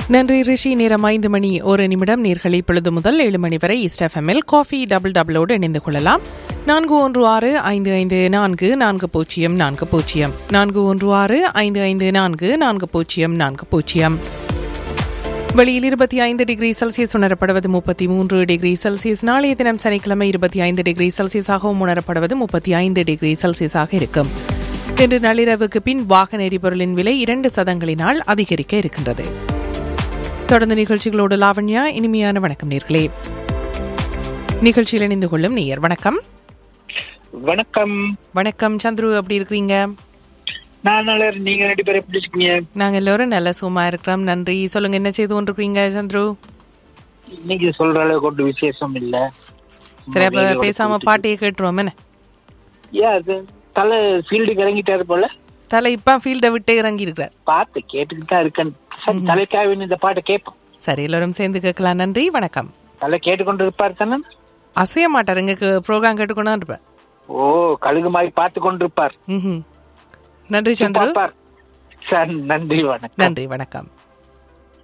நன்றி ரிஷி நேரம் ஐந்து மணி ஒரு நிமிடம் நேர்களை இப்பொழுது முதல் ஏழு மணி வரை ஈஸ்ட் எஃப்எம்எல் காஃபி டபுள் டபுளோடு இணைந்து கொள்ளலாம் நான்கு ஒன்று ஆறு ஐந்து ஐந்து நான்கு நான்கு பூஜ்ஜியம் நான்கு பூஜ்ஜியம் நான்கு ஒன்று ஆறு ஐந்து ஐந்து நான்கு நான்கு பூஜ்ஜியம் நான்கு பூஜ்ஜியம் வெளியில் இருபத்தி ஐந்து டிகிரி செல்சியஸ் உணரப்படுவது முப்பத்தி மூன்று டிகிரி செல்சியஸ் நாளைய தினம் சனிக்கிழமை இருபத்தி ஐந்து டிகிரி செல்சியஸாகவும் உணரப்படுவது முப்பத்தி ஐந்து டிகிரி செல்சியஸாக இருக்கும் இன்று நள்ளிரவுக்கு பின் வாகன எரிபொருளின் விலை இரண்டு சதங்களினால் அதிகரிக்க இருக்கின்றது தொடர்ந்து நிகழ்ச்சிகளோடு லாவண்யா இனிமையான வணக்கம் நேர்களே நிகழ்ச்சியில் இணைந்து கொள்ளும் நேயர் வணக்கம் வணக்கம் வணக்கம் சந்துரு எப்படி இருக்கிறீங்க நான் நல்லா இருக்கேன். நீங்க ரெண்டு பேரும் எப்படி இருக்கீங்க நாங்க எல்லோரும் நல்ல சும்மா இருக்கிறோம் நன்றி சொல்லுங்க என்ன செய்து கொண்டிருக்கீங்க சந்துரு இன்னைக்கு சொல்ற அளவுக்கு ஒன்று விசேஷம் இல்ல சரி அப்ப பேசாம பாட்டையே கேட்டுருவோம் என்ன ஏன் அது தலை ஃபீல்டுக்கு இறங்கிட்டாரு போல தலை இப்ப ஃபீல்டை விட்டு இறங்கி இருக்கிறார் பார்த்து கேட்டுக்கிட்டு தான் இருக்கேன் சரி தலைக்காக இந்த பாட்டை கேட்போம் சரி எல்லாரும் சேர்ந்து கேட்கலாம் நன்றி வணக்கம் தலை கேட்டுக்கொண்டு இருப்பார் தானே அசைய மாட்டார் எங்க ப்ரோக்ராம் கேட்டுக்கொண்டு தான் இருப்பேன் ஓ கழுகு மாதிரி பார்த்து கொண்டு இருப்பார் ம்ஹும். நன்றி சந்துரு பார்ப்பார் சார் நன்றி வணக்கம் நன்றி வணக்கம்